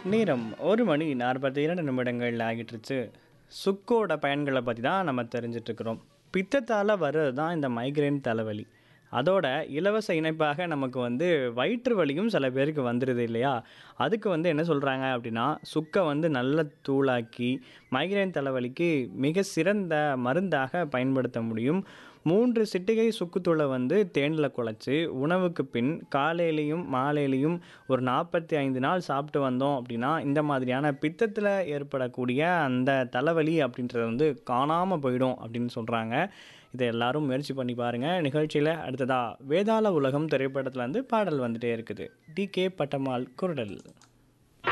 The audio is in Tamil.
நேரம் ஒரு மணி நாற்பத்தி இரண்டு நிமிடங்கள் ஆகிட்டுருச்சு சுக்கோட பயன்களை பற்றி தான் நம்ம தெரிஞ்சிட்ருக்கிறோம் பித்தத்தால் வர்றது தான் இந்த மைக்ரேன் தலைவலி அதோட இலவச இணைப்பாக நமக்கு வந்து வயிற்று வலியும் சில பேருக்கு வந்துடுது இல்லையா அதுக்கு வந்து என்ன சொல்கிறாங்க அப்படின்னா சுக்கை வந்து நல்ல தூளாக்கி மைக்ரேன் தலைவலிக்கு மிக சிறந்த மருந்தாக பயன்படுத்த முடியும் மூன்று சிட்டிகை சுக்குத்தூளை வந்து தேனில் குழச்சி உணவுக்கு பின் காலையிலையும் மாலையிலையும் ஒரு நாற்பத்தி ஐந்து நாள் சாப்பிட்டு வந்தோம் அப்படின்னா இந்த மாதிரியான பித்தத்தில் ஏற்படக்கூடிய அந்த தலைவலி அப்படின்றது வந்து காணாமல் போயிடும் அப்படின்னு சொல்கிறாங்க இதை எல்லாரும் முயற்சி பண்ணி பாருங்கள் நிகழ்ச்சியில் அடுத்ததாக வேதாள உலகம் திரைப்படத்தில் வந்து பாடல் வந்துட்டே இருக்குது டி கே பட்டம்மாள் குரடல்